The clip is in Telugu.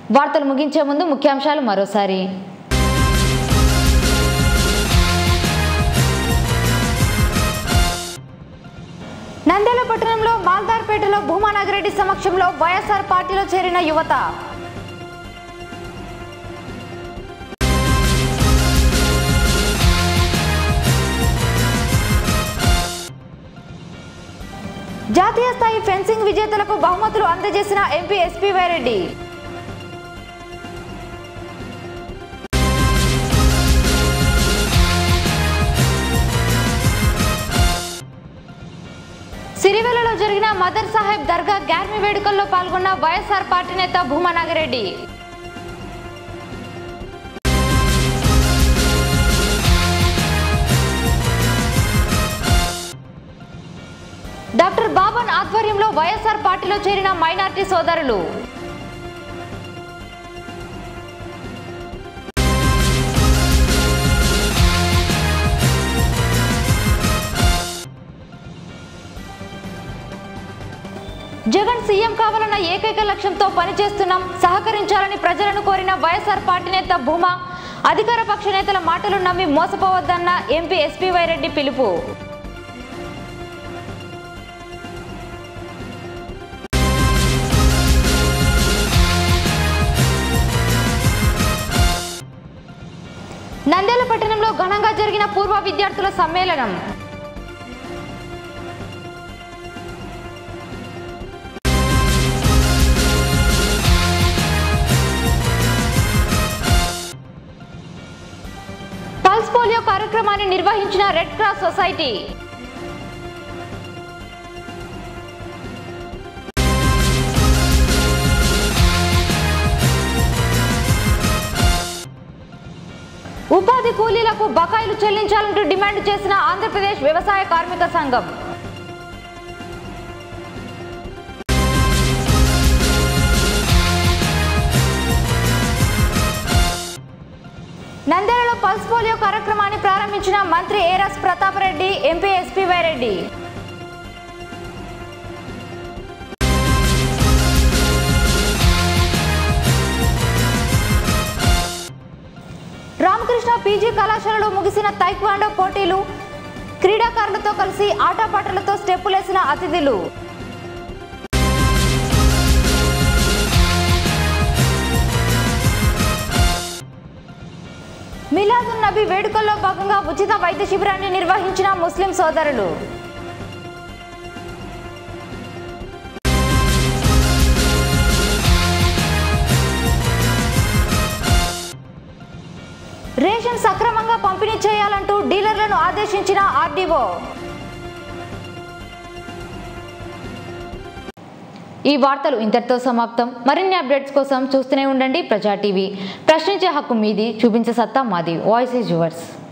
వార్తలు ముగించే ముందు ముఖ్యాంశాలు మరోసారి నంద్యాల పట్టణంలో మాల్దార్పేటలో భూమానాగిరెడ్డి సమక్షంలో వైఎస్ఆర్ పార్టీలో చేరిన యువత జాతీయ స్థాయి ఫెన్సింగ్ విజేతలకు బహుమతులు అందజేసిన ఎంపీ ఎస్పీ వైరెడ్డి సిరివెల్లలో జరిగిన మదర్ సాహెబ్ దర్గా గ్యార్మి వేడుకల్లో పాల్గొన్న వైఎస్ఆర్ పార్టీ నేత భూమా నాగిరెడ్డి డాక్టర్ బాబన్ ఆధ్వర్యంలో వైఎస్ఆర్ పార్టీలో చేరిన మైనార్టీ సోదరులు జగన్ సీఎం కావాలన్న ఏకైక లక్ష్యంతో పనిచేస్తున్నాం సహకరించాలని ప్రజలను కోరిన వైఎస్ఆర్ పార్టీ నేత భూమా అధికార పక్ష నేతల మాటలు నమ్మి మోసపోవద్దన్న ఎంపీ ఎస్పీ వైరెడ్డి పిలుపు నంద్యాల పట్టణంలో ఘనంగా జరిగిన పూర్వ విద్యార్థుల సమ్మేళనం పల్స్ పోలియో కార్యక్రమాన్ని నిర్వహించిన రెడ్ క్రాస్ సొసైటీ ఉపాధి కూలీలకు బకాయిలు చెల్లించాలంటూ డిమాండ్ చేసిన ఆంధ్రప్రదేశ్ వ్యవసాయ కార్మిక సంఘం నంద్యాలలో పల్స్ పోలియో కార్యక్రమాన్ని ప్రారంభించిన మంత్రి ఏరస్ ప్రతాప్ రెడ్డి ఎంపీ ఎస్పీ వైరెడ్డి రామకృష్ణ పీజీ కళాశాలలో ముగిసిన తైక్వాండో పోటీలు క్రీడాకారులతో కలిసి ఆటపాటలతో స్టెప్పులేసిన అతిథులు మిలాదున్ నబీ వేడుకల్లో భాగంగా ఉచిత వైద్య శిబిరాన్ని నిర్వహించిన ముస్లిం సోదరులు రేషన్ సక్రమంగా పంపిణీ చేయాలంటూ డీలర్లను ఆదేశించిన ఆర్డీఓ ఈ వార్తలు ఇంతటితో సమాప్తం మరిన్ని అప్డేట్స్ కోసం చూస్తూనే ఉండండి ప్రజా టీవీ ప్రశ్నించే హక్కు మీది చూపించే సత్తా మాది వాయిస్ ఈజ్ యువర్స్